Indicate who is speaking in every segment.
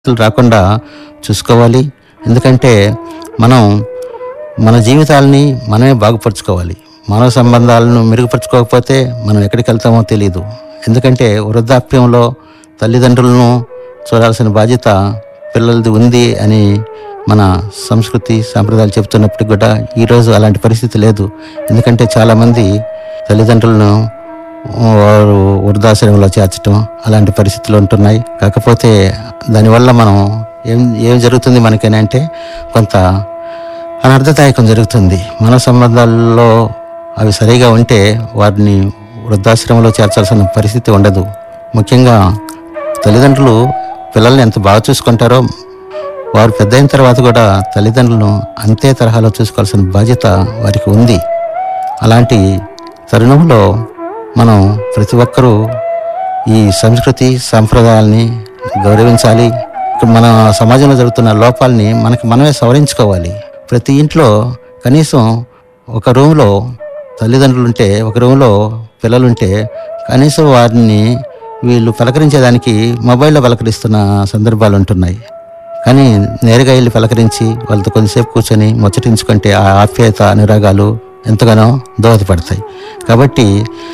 Speaker 1: సమస్యలు రాకుండా చూసుకోవాలి ఎందుకంటే మనం మన జీవితాలని మనమే బాగుపరుచుకోవాలి మానవ సంబంధాలను మెరుగుపరుచుకోకపోతే మనం ఎక్కడికి వెళ్తామో తెలియదు ఎందుకంటే వృద్ధాప్యంలో తల్లిదండ్రులను చూడాల్సిన బాధ్యత పిల్లలది ఉంది అని మన సంస్కృతి సాంప్రదాయాలు చెబుతున్నప్పటికి కూడా ఈరోజు అలాంటి పరిస్థితి లేదు ఎందుకంటే చాలామంది తల్లిదండ్రులను వారు వృద్ధాశ్రమంలో చేర్చడం అలాంటి పరిస్థితులు ఉంటున్నాయి కాకపోతే దానివల్ల మనం ఏం ఏం జరుగుతుంది మనకని అంటే కొంత అనర్థదాయకం జరుగుతుంది మన సంబంధాల్లో అవి సరిగా ఉంటే వారిని వృద్ధాశ్రమంలో చేర్చాల్సిన పరిస్థితి ఉండదు ముఖ్యంగా తల్లిదండ్రులు పిల్లల్ని ఎంత బాగా చూసుకుంటారో వారు పెద్ద అయిన తర్వాత కూడా తల్లిదండ్రులను అంతే తరహాలో చూసుకోవాల్సిన బాధ్యత వారికి ఉంది అలాంటి తరుణంలో మనం ప్రతి ఒక్కరూ ఈ సంస్కృతి సాంప్రదాయాల్ని గౌరవించాలి ఇక్కడ మన సమాజంలో జరుగుతున్న లోపాలని మనకి మనమే సవరించుకోవాలి ప్రతి ఇంట్లో కనీసం ఒక రూమ్లో తల్లిదండ్రులు ఉంటే ఒక రూమ్లో పిల్లలుంటే కనీసం వారిని వీళ్ళు పలకరించేదానికి మొబైల్లో పలకరిస్తున్న సందర్భాలు ఉంటున్నాయి కానీ నేరుగా వెళ్ళి పలకరించి వాళ్ళతో కొంతసేపు కూర్చొని ముచ్చటించుకుంటే ఆ ఆప్యాయత అనురాగాలు ఎంతగానో దోహదపడతాయి కాబట్టి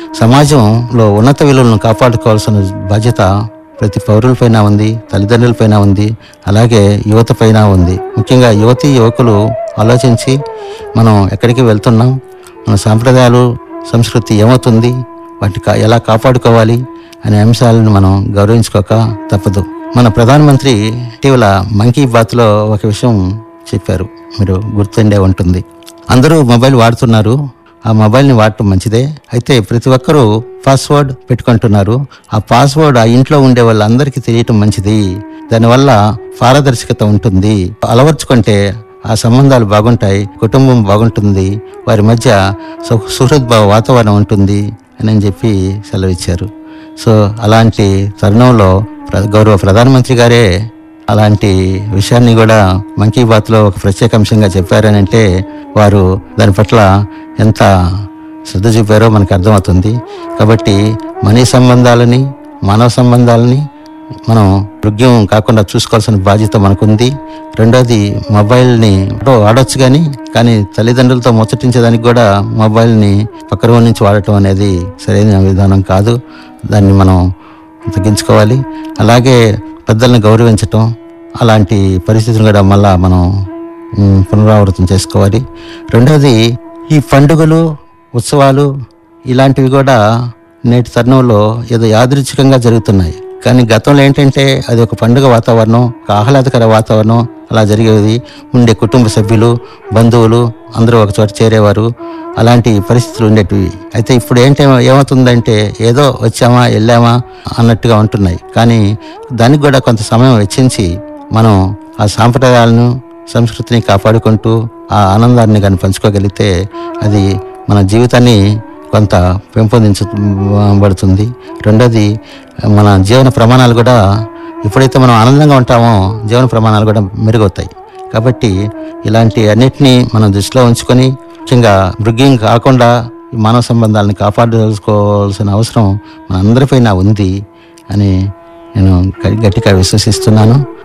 Speaker 1: సమాజంలో ఉన్నత విలువలను కాపాడుకోవాల్సిన బాధ్యత ప్రతి పౌరులపైన ఉంది తల్లిదండ్రులపైన ఉంది అలాగే యువత పైన ఉంది ముఖ్యంగా యువతి యువకులు ఆలోచించి మనం ఎక్కడికి వెళ్తున్నాం మన సాంప్రదాయాలు సంస్కృతి ఏమవుతుంది వాటిని కా- ఎలా కాపాడుకోవాలి అనే అంశాలను మనం గౌరవించుకోక తప్పదు మన ప్రధానమంత్రి ఇటీవల మన్ కీ బాత్లో ఒక విషయం చెప్పారు మీరు గుర్తుండే ఉంటుంది అందరూ మొబైల్ వాడుతున్నారు ఆ మొబైల్ని వాడటం మంచిదే అయితే ప్రతి ఒక్కరూ పాస్వర్డ్ పెట్టుకుంటున్నారు ఆ పాస్వర్డ్ ఆ ఇంట్లో ఉండే వాళ్ళందరికీ తెలియటం మంచిది దానివల్ల పారదర్శకత ఉంటుంది అలవర్చుకుంటే ఆ సంబంధాలు బాగుంటాయి కుటుంబం బాగుంటుంది వారి మధ్య సు- సుహృద్భావ వాతావరణం ఉంటుంది అని అని చెప్పి సెలవిచ్చారు సో అలాంటి తరుణంలో ప్ర- గౌరవ ప్రధానమంత్రి గారే అలాంటి విషయాన్ని కూడా మన్ కీ బాత్లో ఒక ప్రత్యేక అంశంగా చెప్పారని అంటే వారు దాని పట్ల ఎంత శ్రద్ధ చూపారో మనకు అర్థమవుతుంది కాబట్టి మనీ సంబంధాలని మానవ సంబంధాలని మనం ఆరోగ్యం కాకుండా చూసుకోవాల్సిన బాధ్యత మనకుంది రెండోది మొబైల్ని వాడొచ్చు కానీ కానీ తల్లిదండ్రులతో ముచ్చటించేదానికి కూడా మొబైల్ని పక్క రూమ్ నుంచి వాడటం అనేది సరైన విధానం కాదు దాన్ని మనం తగ్గించుకోవాలి అలాగే పెద్దల్ని గౌరవించటం అలాంటి పరిస్థితులు కూడా మళ్ళా మనం ఉమ్, పునరావృతం చేసుకోవాలి రెండోది ఈ పండుగలు ఉత్సవాలు ఇలాంటివి కూడా నేటి తరుణంలో ఏదో యాదృచ్ఛికంగా జరుగుతున్నాయి కానీ గతంలో ఏంటంటే అది ఒక పండుగ వాతావరణం ఒక ఆహ్లాదకర వాతావరణం అలా జరిగేది ఉండే కుటుంబ సభ్యులు బంధువులు అందరూ ఒక చోట చేరేవారు అలాంటి పరిస్థితులు ఉండేటివి అయితే ఇప్పుడు ఏంటి ఏమవుతుందంటే ఏదో వచ్చామా వెళ్ళామా అన్నట్టుగా ఉంటున్నాయి కానీ దానికి కూడా కొంత సమయం వెచ్చించి మనం ఆ సాంప్రదాయాలను సంస్కృతిని కాపాడుకుంటూ ఆ ఆనందాన్ని కానీ పంచుకోగలిగితే అది మన జీవితాన్ని కొంత పెంపొందించబడుతుంది రెండోది మన జీవన ప్రమాణాలు కూడా ఎప్పుడైతే మనం ఆనందంగా ఉంటామో జీవన ప్రమాణాలు కూడా మెరుగవుతాయి కాబట్టి ఇలాంటి అన్నిటినీ మనం దృష్టిలో ఉంచుకొని ముఖ్యంగా మృగ్యం కాకుండా ఈ మానవ సంబంధాలను కాపాడుకోవాల్సిన అవసరం మనందరిపైన ఉంది అని నేను గట్టిగా విశ్వసిస్తున్నాను